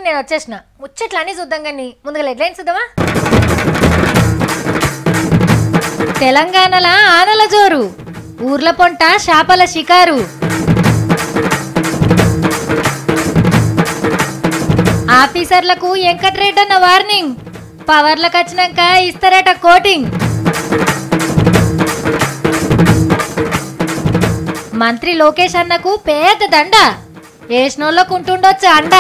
నేను వచ్చేసిన ముచ్చట్లు అన్నీ చూద్దాం కానీ ముందుగా హెడ్లైన్స్ చూద్దామా తెలంగాణల ఆనల జోరు ఊర్ల పొంట శాపల షికారు ఆఫీసర్లకు వెంకట్రెడ్డి వార్నింగ్ పవర్లకు వచ్చినాక ఇస్తారట కోటింగ్ మంత్రి లోకేష్ అన్నకు పేద దండ వేసినోళ్ళకు ఉంటుండొచ్చు అండ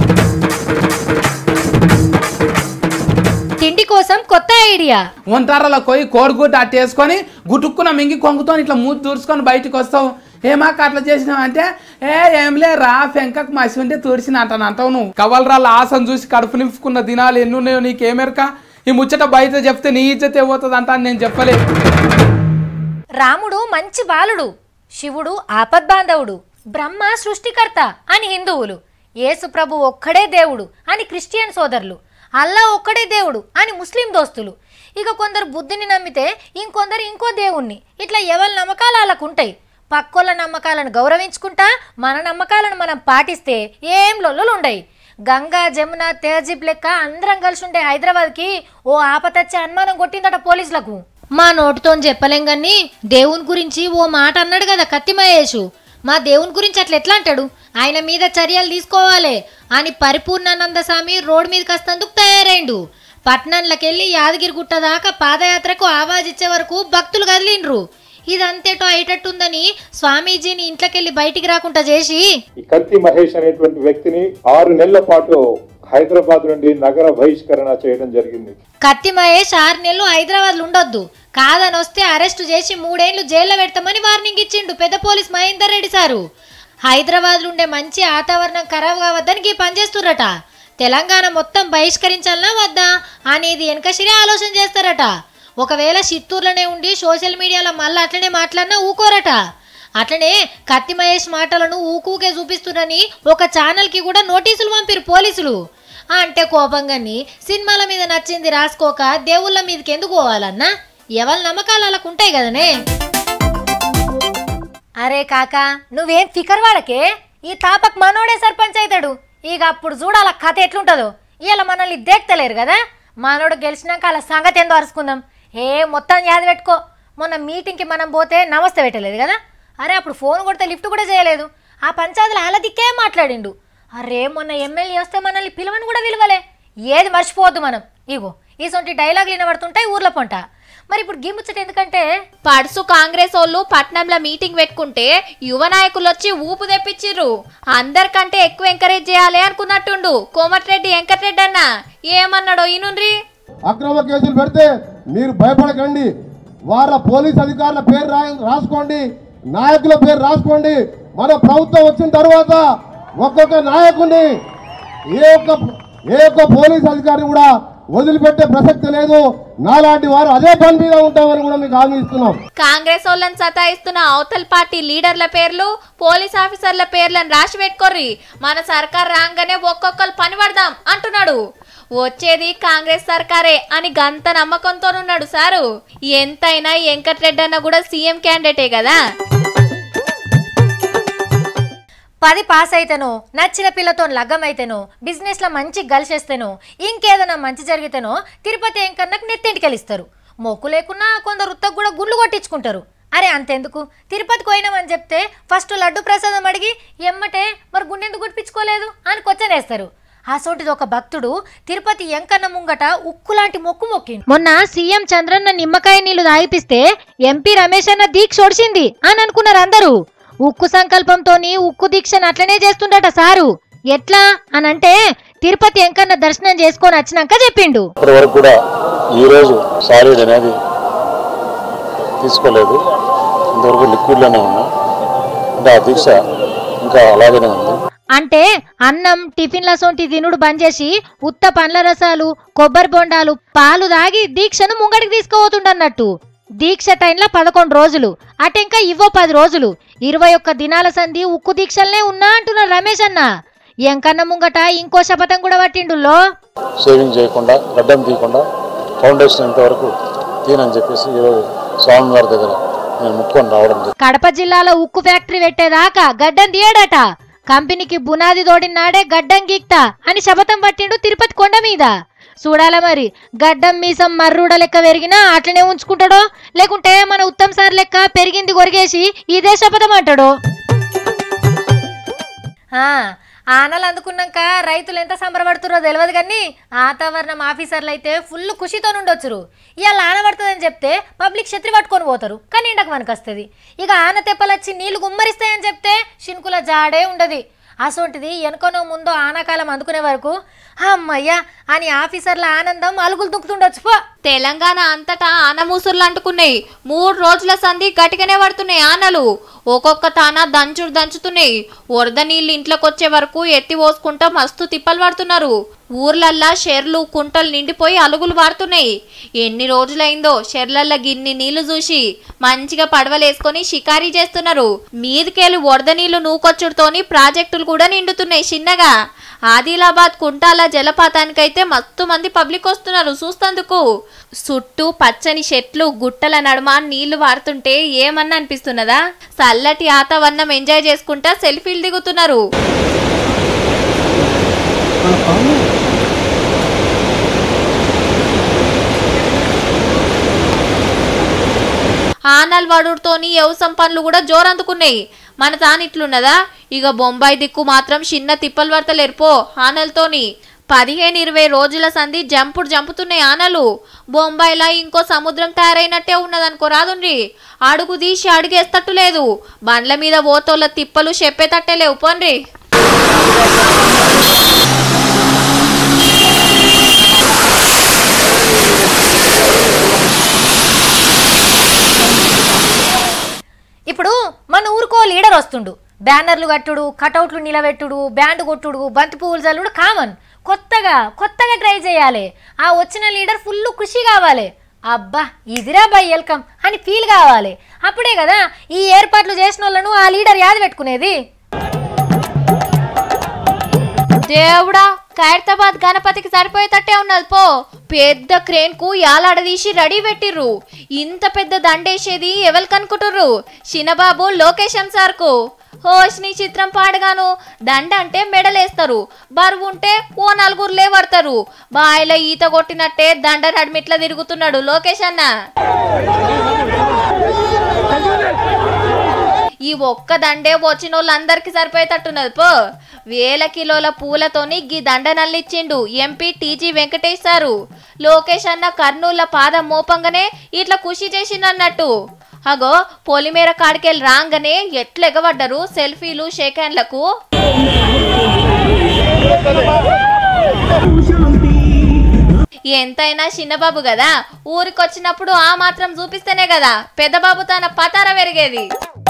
తిండి కోసం కొత్త ఐడియా ఒంటారాలో పోయి కోడిగుడ్డు అట్ట వేసుకొని గుటుక్కున మింగి కొంగుతో ఇట్లా మూతి దూర్చుకొని బయటకు వస్తావు ఏమాక అట్లా చేసినావు అంటే ఏ ఏంలే రా పెంకకు మసి ఉంటే తుడిచిన అంటాను అంటావు నువ్వు కవలరాల ఆశను చూసి కడుపు నింపుకున్న దినాలు ఎన్ని ఉన్నాయో నీకేమెరక ఈ ముచ్చట బయట చెప్తే నీ ఇజ్జత ఏమవుతుంది అంటాను నేను చెప్పలేదు రాముడు మంచి బాలుడు శివుడు ఆపద్బాంధవుడు బ్రహ్మ సృష్టికర్త అని హిందువులు యేసు ప్రభు ఒక్కడే దేవుడు అని క్రిస్టియన్ సోదరులు అల్లా ఒక్కడే దేవుడు అని ముస్లిం దోస్తులు ఇక కొందరు బుద్ధిని నమ్మితే ఇంకొందరు ఇంకో దేవుణ్ణి ఇట్లా ఎవరి నమ్మకాలు వాళ్ళకు ఉంటాయి పక్కోళ్ళ నమ్మకాలను గౌరవించుకుంటా మన నమ్మకాలను మనం పాటిస్తే ఏం లొల్లులు ఉండయి గంగా జమున తేజీబ్ లెక్క అందరం కలిసి ఉండే హైదరాబాద్కి ఓ ఆపతచ్చే అనుమానం కొట్టిందట పోలీసులకు మా నోటితో చెప్పలేం గాని దేవుని గురించి ఓ మాట అన్నాడు కదా కత్తి మహేషు మా దేవుని గురించి అట్లా ఎట్లా అంటాడు ఆయన మీద చర్యలు తీసుకోవాలి అని పరిపూర్ణానంద స్వామి రోడ్ మీద కాస్తందుకు తయారైండు పట్నంలోకెళ్ళి యాదగిరి గుట్ట దాకా పాదయాత్రకు ఆవాజ్ ఇచ్చే వరకు భక్తులు కదిలిండ్రు ఇదంతేటో అయ్యేటట్టుందని స్వామీజీని ఇంట్లోకెళ్ళి బయటికి రాకుండా చేసి ఈ కత్తి మహేష్ అనేటువంటి వ్యక్తిని ఆరు నెలల పాటు హైదరాబాద్ నుండి నగర బహిష్కరణ చేయడం జరిగింది కత్తి మహేష్ ఆరు నెలలు హైదరాబాద్లో ఉండొద్దు కాదని వస్తే అరెస్టు చేసి మూడేళ్లు జైల్లో పెడతామని వార్నింగ్ ఇచ్చిండు పెద్ద పోలీస్ మహేందర్ రెడ్డి సారు హైదరాబాద్లో ఉండే మంచి వాతావరణం ఖరాబ్ కావద్దని గీ పనిచేస్తుర్రట తెలంగాణ మొత్తం బహిష్కరించాలనా వద్దా అనేది వెనకసిరే ఆలోచన చేస్తారట ఒకవేళ చిత్తూరులోనే ఉండి సోషల్ మీడియాలో మళ్ళీ అట్లనే మాట్లాడినా ఊకోరట అట్లనే కత్తి మహేష్ మాటలను ఊకూకే చూపిస్తున్నని ఒక ఛానల్కి కూడా నోటీసులు పంపిరు పోలీసులు అంటే కోపంగాని సినిమాల మీద నచ్చింది రాసుకోక దేవుళ్ళ మీదకి ఎందుకు పోవాలన్నా ఎవరి నమ్మకాలు వాళ్ళకు ఉంటాయి కదనే అరే కాక నువ్వేం ఫికర్ వాడకే ఈ తాపక్ మనోడే సర్పంచ్ అవుతాడు ఇక అప్పుడు చూడాల కథ ఎట్లుంటుందో ఇవాళ మనల్ని దేక్తలేరు కదా మనోడు గెలిచినాక అలా సంగతి ఏందో అరుచుకుందాం ఏ మొత్తం యాద పెట్టుకో మొన్న మీటింగ్కి మనం పోతే నమస్తే పెట్టలేదు కదా అరే అప్పుడు ఫోన్ కొడితే లిఫ్ట్ కూడా చేయలేదు ఆ పంచాయతీలో అలా దిక్కే మాట్లాడిండు అరే మొన్న ఎమ్మెల్యే వస్తే మనల్ని పిలవని కూడా విలువలే ఏది మర్చిపోవద్దు మనం ఇగో ఈసొంటి డైలాగులు వినబడుతుంటాయి ఊర్లో పొంట మరి ఇప్పుడు గిమ్ముచ్చట ఎందుకంటే పడుసు కాంగ్రెస్ వాళ్ళు పట్నంలో మీటింగ్ పెట్టుకుంటే యువ నాయకులు వచ్చి ఊపు తెప్పించిర్రు అందరికంటే ఎక్కువ ఎంకరేజ్ చేయాలి అనుకున్నట్టుండు కోమటిరెడ్డి వెంకటరెడ్డి అన్న ఏమన్నాడో ఈనుండ్రి అక్రమ కేసులు పెడితే మీరు భయపడకండి వాళ్ళ పోలీస్ అధికారుల పేరు రా రాసుకోండి నాయకుల పేరు రాసుకోండి మన ప్రభుత్వం వచ్చిన తర్వాత ఒక్కొక్క నాయకుడిని ఏ ఒక్క ఏ ఒక్క పోలీస్ అధికారిని కూడా వదిలిపెట్టే ప్రసక్తి లేదు నాలాంటి వారు అదే పని మీద ఉంటామని కూడా మీకు హామీ ఇస్తున్నాం కాంగ్రెస్ వాళ్ళని సతాయిస్తున్న అవతల పార్టీ లీడర్ల పేర్లు పోలీస్ ఆఫీసర్ల పేర్లను రాసి పెట్టుకోర్రి మన సర్కార్ రాగానే ఒక్కొక్కరు పని పడదాం అంటున్నాడు వచ్చేది కాంగ్రెస్ సర్కారే అని గంత నమ్మకంతోనున్నాడు సారు ఎంతైనా వెంకటరెడ్డి అన్న కూడా సీఎం క్యాండిడేటే కదా పది పాస్ అయితేనో నచ్చిన పిల్లతో లగ్గం అయితేనో బిజినెస్లో మంచి గలిసేస్తేనో ఇంకేదైనా మంచి జరిగితేనో తిరుపతి ఎంకన్నకు నెత్తింటికెళ్ళిస్తారు మొక్కు లేకున్నా కొందరు ఉత్తకు కూడా గుళ్ళు కొట్టించుకుంటారు అరే అంతెందుకు తిరుపతికి పోయినామని చెప్తే ఫస్ట్ లడ్డు ప్రసాదం అడిగి ఎమ్మటే మరి గుండెందుకు గుడిపించుకోలేదు అని కొచ్చనేస్తారు అసోటిది ఒక భక్తుడు తిరుపతి ఎంకన్న ముంగట ఉక్కు లాంటి మొక్కు మొక్కి మొన్న సీఎం చంద్రన్న నిమ్మకాయ నీళ్లు తాగిపిస్తే ఎంపీ రమేష్ అన్న దీక్ష ఒడిచింది అని అనుకున్నారు అందరూ ఉక్కు సంకల్పంతోని ఉక్కు దీక్షను అట్లనే చేస్తుండట సారు ఎట్లా అనంటే తిరుపతి ఎంకన్న దర్శనం చేసుకొని వచ్చినాక చెప్పిండు ఇప్పటి వరకు కూడా ఈరోజు సాలిడ్ అనేది తీసుకోలేదు ఇంతవరకు లిక్విడ్లోనే ఉన్నాం అంటే ఆ దీక్ష ఇంకా అలాగనే ఉంది అంటే అన్నం టిఫిన్ల సొంటి తినుడు బంద్ చేసి ఉత్త పండ్ల రసాలు కొబ్బరి బొండాలు పాలు దాగి దీక్షను ముంగడికి తీసుకుపోతుండన్నట్టు దీక్ష టైంలో పదకొండు రోజులు అటెంకా ఇవ్వో పది రోజులు ఇరవై ఒక్క దినాల సంధి ఉక్కు దీక్షలనే ఉన్నా అంటున్నారు రమేష్ అన్న ఎంకన్న ముంగట ఇంకో శపథం కూడా పట్టిండుల్లో షేవింగ్ చేయకుండా గడ్డం తీయకుండా ఫౌండేషన్ ఇంతవరకు తీనని చెప్పేసి ఈరోజు స్వామివారి దగ్గర నేను ముక్కొని రావడం జరిగింది కడప జిల్లాలో ఉక్కు ఫ్యాక్టరీ పెట్టేదాకా గడ్డం తీయడట కంపెనీకి బునాది తోడినాడే గడ్డం గీక్తా అని శపథం పట్టిండు తిరుపతి కొండ మీద చూడాల మరి గడ్డం మీసం మర్రుడ లెక్క పెరిగినా అట్లనే ఉంచుకుంటాడో లేకుంటే మన ఉత్తమ్ సార్ లెక్క పెరిగింది కొరిగేసి ఇదే శపథం అంటాడో ఆ, ఆనలు అందుకున్నాక రైతులు ఎంత సంబరపడుతురో తెలియదు కానీ వాతావరణం ఆఫీసర్లు అయితే ఫుల్ ఖుషితో ఉండొచ్చురు ఇవాళ ఆన పడుతుందని చెప్తే పబ్లిక్ ఛత్రి పట్టుకొని పోతారు కానీ ఇండకు మనకొస్తుంది ఇక ఆన తెప్పలొచ్చి నీళ్లు గుమ్మరిస్తాయని చెప్తే షిన్కుల జాడే ఉండదు అసొంటిది వెనుకనో ముందో ఆనాకాలం అందుకునే వరకు అమ్మయ్యా అని ఆఫీసర్ల ఆనందం అలుగులు దుక్కుతుండొచ్చు పో తెలంగాణ అంతటా ఆనమూసుర్లు అంటుకున్నాయి మూడు రోజుల సంధి గట్టిగానే పడుతున్నాయి ఆనలు ఒక్కొక్క తాన దంచుడు దంచుతున్నాయి వరద నీళ్ళు ఇంట్లోకి వచ్చే వరకు ఎత్తి పోసుకుంటా మస్తు తిప్పలు పడుతున్నారు ఊర్లల్లా షెర్లు కుంటలు నిండిపోయి అలుగులు వాడుతున్నాయి ఎన్ని రోజులైందో షెర్లల్ల గిన్ని నీళ్లు చూసి మంచిగా పడవలేసుకొని షికారీ చేస్తున్నారు మీదికెళ్ళి వరద నీళ్లు నూకొచ్చుడుతోని ప్రాజెక్టులు కూడా నిండుతున్నాయి చిన్నగా ఆదిలాబాద్ కుంటాల జలపాతానికైతే మస్తు మంది పబ్లిక్ వస్తున్నారు చూస్తందుకు చుట్టూ పచ్చని చెట్లు గుట్టల నడుమ నీళ్లు వారుతుంటే ఏమన్నా అనిపిస్తున్నదా చల్లటి వాతావరణం ఎంజాయ్ చేసుకుంటా సెల్ఫీలు దిగుతున్నారు ఆనల్ వడుతోని వ్యవసాయం పనులు కూడా జోరందుకున్నాయి మన తానిట్లున్నదా ఇక బొంబాయి దిక్కు మాత్రం చిన్న తిప్పలు పడతలేరుపో ఆనలతోని పదిహేను ఇరవై రోజుల సంధి జంపుడు జంపుతున్నాయి ఆనలు బొంబాయిలా ఇంకో సముద్రం తయారైనట్టే ఉన్నదనుకో రాదుండ్రి అడుగు తీసి అడుగేస్తట్టు లేదు బండ్ల మీద ఓతోళ్ళ తిప్పలు చెప్పేటట్టే లేవు పోన్రి ఇప్పుడు మన ఊరుకో లీడర్ వస్తుండు బ్యానర్లు కట్టుడు కటౌట్లు నిలబెట్టుడు బ్యాండ్ కొట్టుడు బంతి పువ్వులు చల్లుడు కామన్ కొత్తగా కొత్తగా ట్రై చేయాలి ఆ వచ్చిన లీడర్ ఫుల్ ఖుషి కావాలి అబ్బా ఇదిరా బై వెల్కమ్ అని ఫీల్ కావాలి అప్పుడే కదా ఈ ఏర్పాట్లు చేసిన వాళ్ళను ఆ లీడర్ యాద పెట్టుకునేది దేవుడా ఖైరతాబాద్ గణపతికి సరిపోయేటట్టే ఉన్నది పో పెద్ద క్రేన్ కు యాలాడదీసి రెడీ పెట్టిర్రు ఇంత పెద్ద దండేసేది ఎవరికి అనుకుంటుర్రు చిన్నబాబు లోకేశం సార్కు హోష్ని చిత్రం పాడగాను దండ అంటే మెడలేస్తారు బరువు ఉంటే ఓ నలుగురు లేవడతారు బాయిలో ఈత కొట్టినట్టే దండ నడిమిట్లా తిరుగుతున్నాడు లోకేష్ అన్న ఈ ఒక్క దండే వచ్చిన వాళ్ళందరికీ సరిపోయేటట్టున్నది పో వేల కిలోల పూలతోని గీ దండ నల్లిచ్చిండు ఎంపీ టీజీ వెంకటేష్ సారు లోకేష్ అన్న కర్నూల పాదం మోపంగానే ఇట్లా ఖుషి చేసిండన్నట్టు అగో పొలిమేర కాడికెళ్ళి రాగానే ఎట్లా ఎగబడ్డరు సెల్ఫీలు షేక్ హ్యాండ్లకు ఎంతైనా చిన్నబాబు కదా ఊరికొచ్చినప్పుడు ఆ మాత్రం చూపిస్తేనే కదా పెద్దబాబు తన పతార పెరిగేది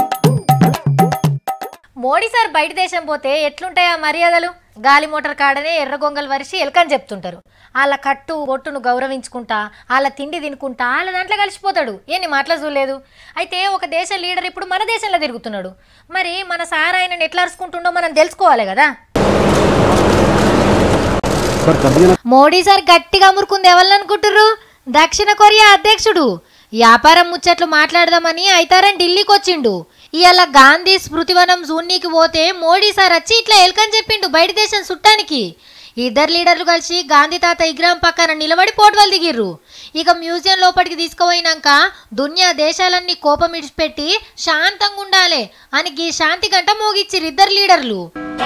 మోడీ సార్ బయట దేశం పోతే ఎట్లుంటాయి ఆ మర్యాదలు గాలి మోటార్ కాడనే ఎర్ర గొంగలు వరిసి ఎలకని చెప్తుంటారు వాళ్ళ కట్టు బొట్టును గౌరవించుకుంటా వాళ్ళ తిండి తినుకుంటా వాళ్ళ దాంట్లో కలిసిపోతాడు ఎన్ని మాటలు చూడలేదు అయితే ఒక దేశ లీడర్ ఇప్పుడు మన దేశంలో తిరుగుతున్నాడు మరి మన సార్ ఆయనను ఎట్లా అరుచుకుంటుండో మనం తెలుసుకోవాలి కదా మోడీ సార్ గట్టిగా అమురుకుంది ఎవరనుకుంటుర్రు దక్షిణ కొరియా అధ్యక్షుడు వ్యాపారం ముచ్చట్లు మాట్లాడదామని అయితారని ఢిల్లీకి వచ్చిండు ఇవాళ గాంధీ స్మృతివనం జూన్నీకి పోతే మోడీ సార్ వచ్చి ఇట్లా ఎల్కని చెప్పిండు బయట దేశం చుట్టానికి ఇద్దరు లీడర్లు కలిసి గాంధీ తాత విగ్రహం పక్కన నిలబడి పోటువలు దిగిర్రు ఇక మ్యూజియం లోపలికి తీసుకుపోయినాక దునియా దేశాలన్నీ కోపం ఇడిచిపెట్టి శాంతంగా ఉండాలి అని గీ శాంతి గంట మోగిచ్చిర్రు ఇద్దరు లీడర్లు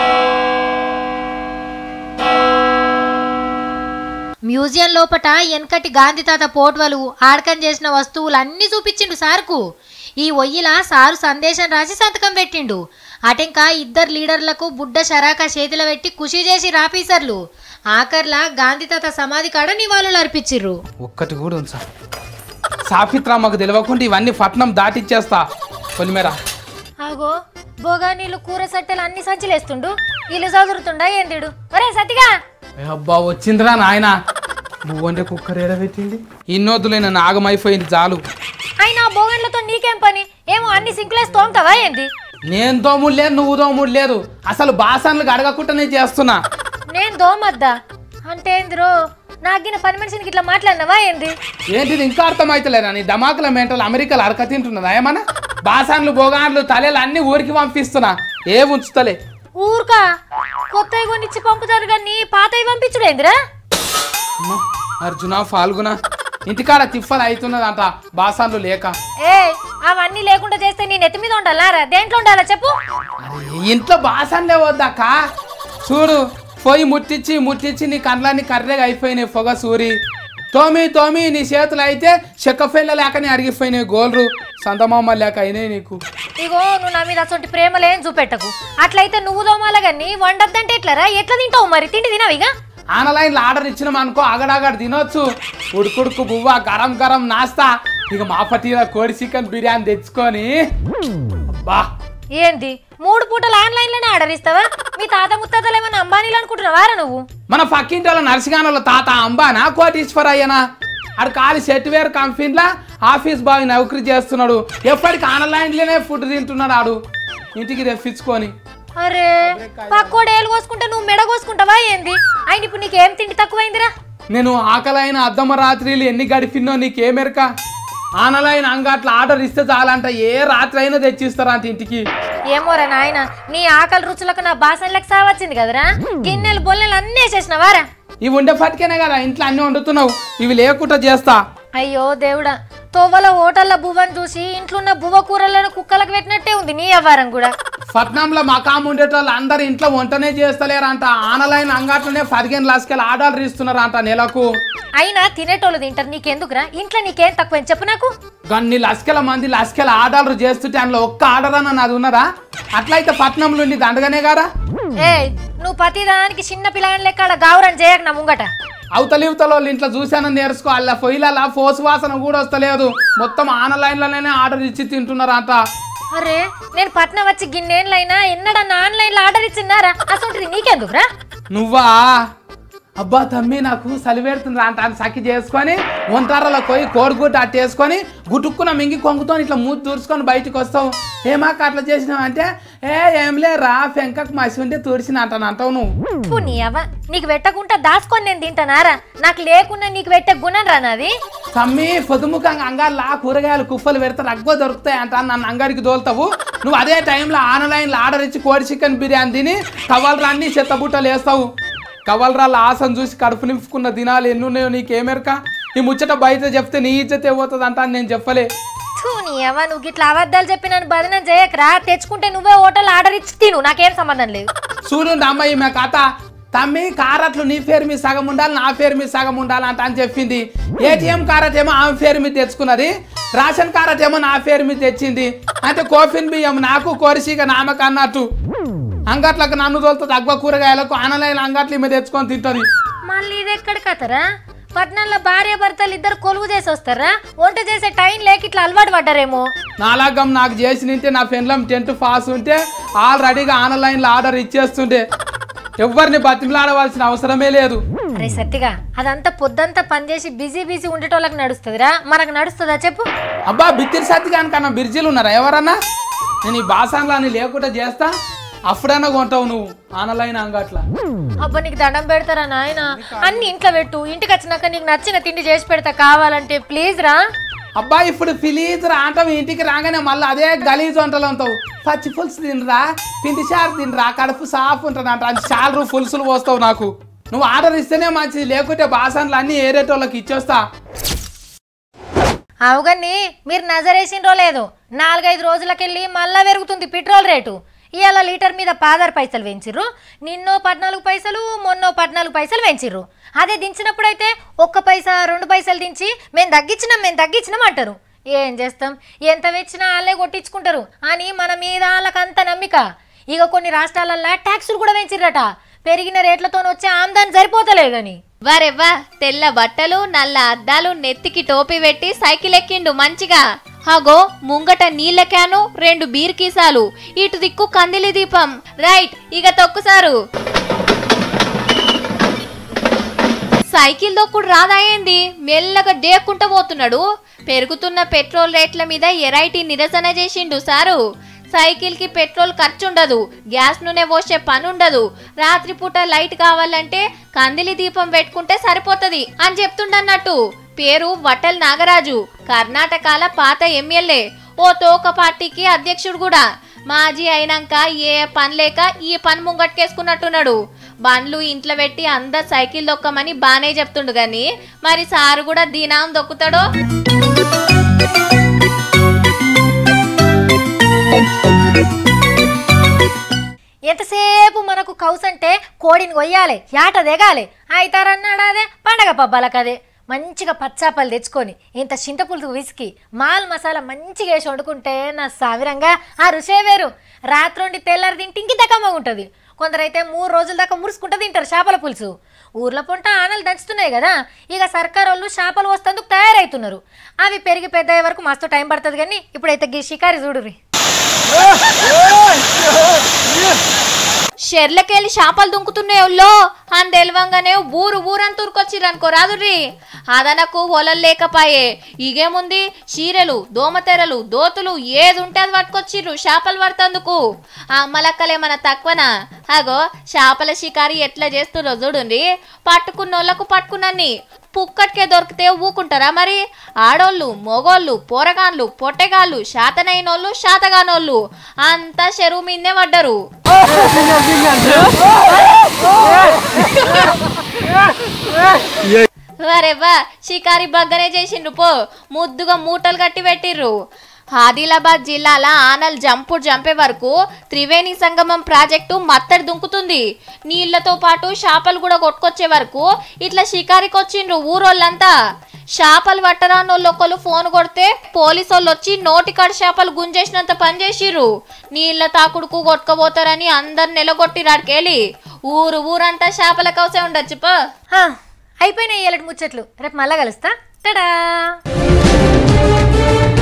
మ్యూజియం లోపట వెనకటి గాంధీ తాత పోట్వలు ఆడకం చేసిన వస్తువులు అన్నీ చూపించిండు సార్కు ఈ ఒయ్యిలా సారు సందేశం రాసి సంతకం పెట్టిండు అటెంక ఇద్దరు లీడర్లకు బుడ్డ షరాక చేతిలో పెట్టి ఖుషి చేసి రాఫీసర్లు ఆఖర్లా గాంధీ తాత సమాధి కాడ నివాళులు అర్పించిర్రు ఒక్కటి కూడా ఉంది సార్ సాఫిత్రా మాకు తెలియకుండా ఇవన్నీ పట్నం దాటిచ్చేస్తా పొలిమేర ఆగో బోగానీళ్ళు కూర సట్టెలు అన్ని సంచిలేస్తుండు ఇల్లు చదురుతుండా ఏందిడు ఒరే సతిగా ఏ అబ్బా వచ్చిందిరా నాయన నువ్వంటే కుక్కర్ ఏడబెట్టింది ఇన్నొద్దులైన నాగమైపోయింది చాలు అయినా బోగన్లతో నీకేం పని ఏమో అన్ని సింకులేసి తోముతావా ఏంది నేను తోముడు లేదు నువ్వు తోముడు లేదు అసలు బాసన్లు అడగకుండానే చేస్తున్నా నేను దోమద్దా అంటే ఏందిరో నాగిన పని మనిషినికి ఇట్లా మాట్లాడినవా ఏంది ఏంటిది ఇంకా అర్థమైతలేదా నీ దమాకుల మెంటలు అమెరికాలో అరక తింటున్నదా ఏమన్నా బాసాన్లు బోగాన్లు తలలు అన్ని ఊరికి పంపిస్తున్నా ఏ ఉంచుతలే ఊరుకా కొత్తవి కొనిచ్చి పంపుతారు కానీ పాతవి పంపించుడేందిరా అమ్మ, అర్జున ఫాల్గుణ ఇంటికాడ తిప్పలు అవుతున్నదంట బాసాన్లు లేక ఏ అవన్నీ లేకుండా చేస్తే నీ నెత్తి మీద ఉండాలా దేంట్లో ఉండాలా చెప్పు అరే ఇంట్లో బాసాన్లే వద్దక్క చూడు పోయి ముట్టించి ముట్టించి నీ కండ్లన్నీ కర్రెగా అయిపోయినాయి పొగ సూరి తోమి తోమి నీ చేతులు అయితే చెక్కఫెళ్ళ లేకనే అరిగిపోయినాయి గోల్రు సంతమామ లేక అయినాయి నీకు ఇగో నువ్వు నా మీద అసొంటి ప్రేమలేం చూపెట్టకు అట్లయితే నువ్వు దోమాల గాని వండద్దంటే ఎట్లరా ఎట్లా తింటావు మరి తిండి తినవిగా ఆన్లైన్లో ఆర్డర్ ఇచ్చినాం అనుకో అగడగడ తినొచ్చు ఉడుకుడుకు బువ్వ గరం గరం నాస్తా ఇక మా పట్టిన కోడి చికెన్ బిర్యానీ తెచ్చుకొని అబ్బా ఏంది మూడు పూటలు ఆన్లైన్ లోనే ఆర్డర్ ఇస్తావా మీ తాత ముత్తాతలు ఏమన్నా అంబానీలు అనుకుంటున్నావారా నువ్వు మన పక్కింటి వాళ్ళ నర్సిగానోళ్ళ తాత అంబానా కోటీశ్వర అయ్యనా ఆడు కాలి సెట్వేర్ కంపెనీలా ఆఫీస్ బాయ్ నౌకరీ చేస్తున్నాడు ఎప్పటికి ఆన్లైన్లోనే ఫుడ్ తింటున్నాడు ఆడు ఇంటికి తెప్పించుకొని అరే పక్కోడు ఏలు కోసుకుంటే నువ్వు మెడ కోసుకుంటావా ఏంది ఆయన ఇప్పుడు నీకేం తిండి తక్కువైందిరా నేను ఆకలైన అద్దమ రాత్రిలు ఎన్ని గడిపినో నీకేమెరక ఆన్లైన్ అంగట్ల ఆర్డర్ ఇస్తే చాలంట ఏ రాత్రి అయినా తెచ్చిస్తారంట ఇంటికి ఏమోరా నాయన నీ ఆకలి రుచులకు నా బాసన్లకు సావచ్చింది కదరా గిన్నెలు బొల్లెలు అన్నీ వేసేసినవారా ఇవి ఉండే పట్టుకేనే కదా ఇంట్లో అన్ని వండుతున్నావు ఇవి లేకుండా చేస్తా అయ్యో దేవుడా తోవల హోటల్ల బువ్వని చూసి ఇంట్లో ఉన్న బువ్వ కూరలను కుక్కలకు పెట్టినట్టే ఉంది నీ అవ్వారం కూడా పట్నంలో మకాం ఉండేటోళ్ళు అందరు ఇంట్లో వంటనే చేస్తలేరంట ఆన్లైన్ అంగట్లోనే పదిహేను లక్షల ఆర్డర్లు ఇస్తున్నారంట నెలకు అయినా తినేటోళ్ళు తింటారు నీకెందుకురా ఇంట్లో నీకేం తక్కువైంది చెప్పు నాకు గన్ని లక్షల మంది లక్షల ఆర్డర్లు చేస్తుంటే అందులో ఒక్క ఆర్డర్ అన్న నాది ఉన్నదా అట్లయితే పట్నంలో ఉండి దండగానే గారా ఏ నువ్వు ప్రతిదానికి చిన్న పిల్లగాని లెక్క ఆడ గావురం చేయక నా ముంగట అవతలి ఇవతల వాళ్ళు ఇంట్లో చూసానని నేర్చుకో అలా పొయ్యిల ఫోస్ వాసన కూడా వస్తలేదు మొత్తం ఆన్లైన్లోనే ఆర్డర్ ఇచ్చి తింటున్నారంట అరే నేను పట్నం వచ్చి గిన్నెళ్ళైనా ఎన్నడన్నా ఆన్లైన్లో ఆర్డర్ ఇచ్చిన్నారా అసలు నీకెందుకురా నువ్వా అబ్బా తమ్మి నాకు సలివేడుతుంది అంట అని సఖి చేసుకొని వంటారలో పోయి కోడిగుడ్డు అట్ట వేసుకొని గుటుక్కున మింగి కొంగుతో ఇట్లా మూతి దూర్చుకొని బయటకు వస్తావు ఏమాక అట్లా చేసినావు అంటే ఏ ఏంలే రా పెంకకు మసి ఉంటే తుడిచిన అంటాను అంటావు నువ్వు ఫు, నీ అవ్వ నీకు పెట్టకుండా దాచుకొని నేను తింటానారా నాకు లేకుండా నీకు పెట్టే గుణం రా నాది తమ్మి పొదుముఖంగా అంగాల్లో కూరగాయలు కుప్పలు పెడితే రగ్గో దొరుకుతాయి అంట నన్ను అంగడికి దోలుతావు నువ్వు అదే టైంలో ఆన్లైన్లో ఆర్డర్ ఇచ్చి కోడి చికెన్ బిర్యానీ తిని కవలరా అన్ని చెత్తబుట్టలు వేస్తావు కవలరాళ్ళ ఆశను చూసి కడుపు నింపుకున్న దినాలు ఎన్ని ఉన్నాయో నీకేమెరక ఈ ముచ్చట బయట చెప్తే నీ ఇజ్జత ఏమవుతుంది అంట అని నేను చెప్పలే థూ, నీ అవ్వ నువ్వు గిట్లా అబద్ధాలు చెప్పి నన్ను బదనం చేయకరా తెచ్చుకుంటే నువ్వే హోటల్ ఆర్డర్ ఇచ్చి తిను నాకేం సంబంధం లేదు చూడు అమ్మాయి మా కథ తమ్మి కారట్లు నీ పేరు మీద సగం ఉండాలి నా పేరు మీద సగం ఉండాలి అంట అని చెప్పింది ఏటీఎం కారట్ ఏమో ఆమె పేరు మీద తెచ్చుకున్నది రేషన్ కారట్ ఏమో నా పేరు మీద తెచ్చింది అంటే కోఫిన్ బియ్యం నాకు కోరిసిగా నామక అన్నట్టు అంగట్లకు నన్ను తోలుతుంది అగ్వ కూరగాయలకు ఆనలైన అంగట్లు మీద తెచ్చుకొని తింటుంది మళ్ళీ ఇది ఎక్కడ కథరా పట్నంలో భార్య భర్తలు ఇద్దరు కొలువు చేసి వస్తారా వంట చేసే టైం లేక ఇట్లా అలవాటు పడ్డారేమో నాలాగం నాకు చేసి నింటే నా పెన్లం టెంట్ పాస్ ఉంటే ఆల్రెడీగా ఆన్లైన్లో ఆర్డర్ ఇచ్చేస్తుండే ఎవరిని బతిమలాడవలసిన అవసరమే లేదు అరే సత్తిగా అదంతా పొద్దంతా పనిచేసి బిజీ బిజీ ఉండేటోళ్ళకి నడుస్తుందిరా మనకు నడుస్తుందా చెప్పు అబ్బా బిత్తిరి సత్తిగాని కన్నా బిర్జీలు ఉన్నారా ఎవరన్నా నేను ఈ బాసాన్లని లేకుండా చేస్తా అప్పుడైనా కొంటావు నువ్వు ఆన్లైన్ అంగట్ల అబ్బా నీకు దండం పెడతారా నాయన అన్ని ఇంట్లో పెట్టు ఇంటికి వచ్చినాక నీకు నచ్చిన తిండి చేసి పెడతా కావాలంటే ప్లీజ్ రా అబ్బా ఇప్పుడు ఫిలీజ్ రా అంటావు ఇంటికి రాగానే మళ్ళీ అదే గలీజ్ వంటలు ఉంటావు పచ్చి పులుసు తినరా పిండి చారు తినరా కడుపు సాఫ్ ఉంటుంది అంట అది చాలు పులుసులు పోస్తావు నాకు నువ్వు ఆర్డర్ ఇస్తేనే మంచిది లేకుంటే బాసాన్లు అన్ని ఏరేటోళ్ళకి ఇచ్చేస్తా అవుగని మీరు నజరేసిండ్రో లేదు నాలుగైదు రోజులకెళ్ళి మళ్ళా పెరుగుతుంది పెట్రోల్ రేటు ఇవాళ లీటర్ మీద పాదారు పైసలు పెంచిర్రు నిన్నో పద్నాలుగు పైసలు మొన్నో పద్నాలుగు పైసలు పెంచిర్రు అదే దించినప్పుడైతే ఒక్క పైసా రెండు పైసలు దించి మేము తగ్గించినాం మేము తగ్గించినాం అంటారు ఏం చేస్తాం ఎంత వెచ్చినా వాళ్ళే కొట్టించుకుంటారు అని మన మీద వాళ్ళకంత నమ్మిక ఇక కొన్ని రాష్ట్రాలల్లో ట్యాక్సులు కూడా పెంచిర్రట పెరిగిన రేట్లతో వచ్చే ఆమ్దాని సరిపోతలేదని వరెవ్వా తెల్ల బట్టలు నల్ల అద్దాలు నెత్తికి టోపీ పెట్టి సైకిల్ ఎక్కిండు మంచిగా హగో ముంగట నీళ్ళ క్యాను రెండు బీర్ కీసాలు ఇటు దిక్కు కందిలి దీపం రైట్ ఇక తొక్కుసారు సైకిల్ దొక్కుడు రాదాయింది మెల్లగా దేక్కుంటూ పోతున్నాడు పెరుగుతున్న పెట్రోల్ రేట్ల మీద ఎరైటీ నిరసన చేసిండు సారు సైకిల్ కి పెట్రోల్ ఖర్చు ఉండదు గ్యాస్ నూనె పోసే పని ఉండదు రాత్రిపూట లైట్ కావాలంటే కందిలి దీపం పెట్టుకుంటే సరిపోతది అని చెప్తుండన్నట్టు పేరు వటల్ నాగరాజు కర్ణాటకల పాత ఎమ్మెల్యే ఓ తోక పార్టీకి అధ్యక్షుడు కూడా మాజీ అయినాక ఏ పని లేక ఈ పని ముంగట్కేసుకున్నట్టున్నాడు బండ్లు ఇంట్లో పెట్టి అందరు సైకిల్ దొక్కమని బానే చెప్తుండు గాని మరి సారు కూడా దీనాం దొక్కుతాడో ఎంతసేపు మనకు కౌసంటే కోడిని కొయ్యాలి యాట దిగాలి అయితారన్నాడు అదే పండగ పబ్బాలకదే మంచిగా పచ్చాపలు తెచ్చుకొని ఇంత చింతపులుసు విసికి మాల్ మసాలా మంచిగా వేసి వండుకుంటే నా సావిరంగా ఆ రుచే వేరు రాత్రుండి తెల్లారి తింటే ఇంకి దక్కమ్మ ఉంటుంది కొందరైతే మూడు రోజుల దాకా మురుసుకుంటూ తింటారు చేపల పులుసు ఊర్ల పొంట ఆనలు దంచుతున్నాయి కదా ఇక సర్కార్ వాళ్ళు చేపలు వస్తేందుకు తయారవుతున్నారు అవి పెరిగి పెద్ద అయ్యే వరకు మస్తు టైం పడుతుంది కానీ ఇప్పుడైతే గీ షికారి చూడుర్రి షెర్లకెళ్ళి చేపలు దుంకుతున్నాయో అని తెలవంగానే ఊరు ఊరంతా ఉరికొచ్చిర్రు రాదుర్రి అదనకు ఒలలు లేకపాయే ఇగేముంది చీరలు దోమతెరలు దోతులు ఏది ఉంటే అది పట్టుకొచ్చిర్రు చేపలు పడుతందుకు ఆ అమ్మలక్కలేమన్నా తక్కువనా అగో చేపల షికారి ఎట్లా చేస్తుర్రో చూడండి పట్టుకున్నోళ్ళకు పట్టుకున్నన్ని పుక్కటికే దొరికితే ఊకుంటారా మరి ఆడోళ్ళు మొగోళ్ళు పోరగాన్లు పొట్టెగాళ్ళు శాతనైనోళ్ళు శాతగానోళ్ళు అంతా చెరువు మీదే పడ్డరు వరేవా షికారి బగ్గనే చేసిండ్రు పో ముద్దుగా మూటలు కట్టి పెట్టిర్రు ఆదిలాబాద్ జిల్లాల ఆనల్ జంపుడు జంపే వరకు త్రివేణి సంగమం ప్రాజెక్టు మత్తడి దుంకుతుంది నీళ్లతో పాటు చేపలు కూడా కొట్టుకొచ్చే వరకు ఇట్లా షికారికి వచ్చిండ్రు ఊరోళ్ళంతా చేపలు పట్టరానోళ్ళు ఒకళ్ళు ఫోన్ కొడితే పోలీసు వాళ్ళు వచ్చి నోటికాడ చేపలు గుంజేసినంత పని చేసిర్రు నీళ్ళ తాకుడుకు కొట్టుకపోతారని అందరు నిలగొట్టిరాడికెళ్ళి ఊరు ఊరంతా చేపల కౌసే ఉండొచ్చు పో ఆ, అయిపోయినాయి ఏలటి ముచ్చట్లు రేపు మళ్ళా కలుస్తా టడా